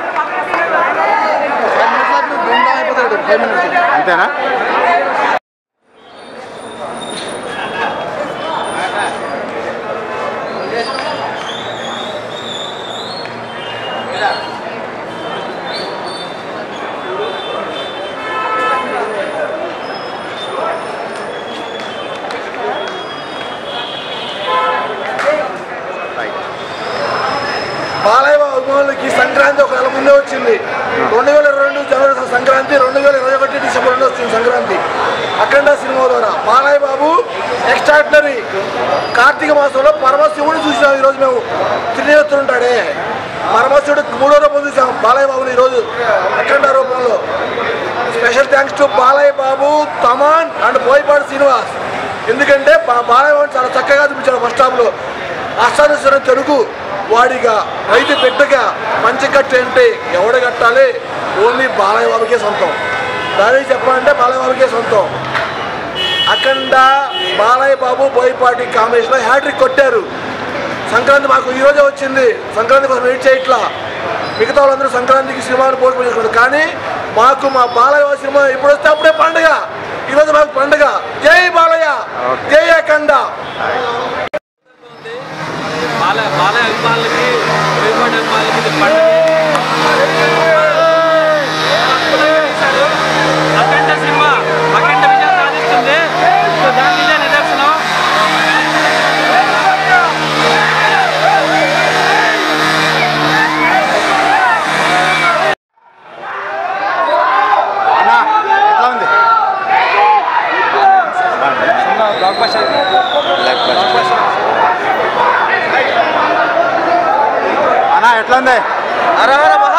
అంతేనా బాలయ్య అభిమానులకి సంక్రాంతి ఒక నెల ముందే వచ్చింది రెండు వేల ఇరవై రెండు జనవరి సంక్రాంతి రెండు వేల ఇరవై ఒకటి డిసెంబర్ రెండు వచ్చింది సంక్రాంతి అఖండ సినిమా ద్వారా బాలయ్య బాబు ఎక్స్ట్రాడినరీ కార్తీక మాసంలో పరమశివుడు చూసాం ఈరోజు మేము త్రినేత్రుంటాడే పరమశివుడు మూడో రూపం చూసాం బాలయ్య బాబుని ఈరోజు అఖండ రూపంలో special thanks to Balayya Babu Thaman and Boyapati Srinivas ఎందుకంటే బా- బాలయ్య బాబు చాలా చక్కగా చూపించాడు ఫస్ట్ హాఫ్లో అష్టాదశరం తెలుగు వాడిగా రైతు బిడ్డగా మంచి కట్టి అంటే ఎవడు కట్టాలి ఓన్లీ బాలయ్య బాబుకే సొంతం దానికి చెప్పాలంటే బాలయ్య బాబుకే సొంతం అఖండ బాలయ్య బాబు బోయపాటి కాంబినేషన్లో హ్యాట్రిక్ కొట్టారు సంక్రాంతి మాకు ఈ రోజే వచ్చింది సంక్రాంతి కోసం వెయిట్ చేయట్లా మిగతా వాళ్ళందరూ సంక్రాంతికి సినిమాను పోటీ చేసుకుంటారు కానీ మాకు మా బాలయ్య బాబు సినిమా ఇప్పుడు వస్తే అప్పుడే పండుగ ఈరోజు మాకు పండుగ జై బాలయ్య జై అఖండ బాల బాల అభిమానులకి వేపాటి అభిమానులకి ఇది పండుగ అఖండ సినిమా అఖండ విజయం సాధిస్తుంది సో దానికి ఇదే నిదర్శనం అన్నా ఎట్లా ఉంది బ్లాక్ బస్టర్ అన్నా ఎట్లా ఉంది హర హర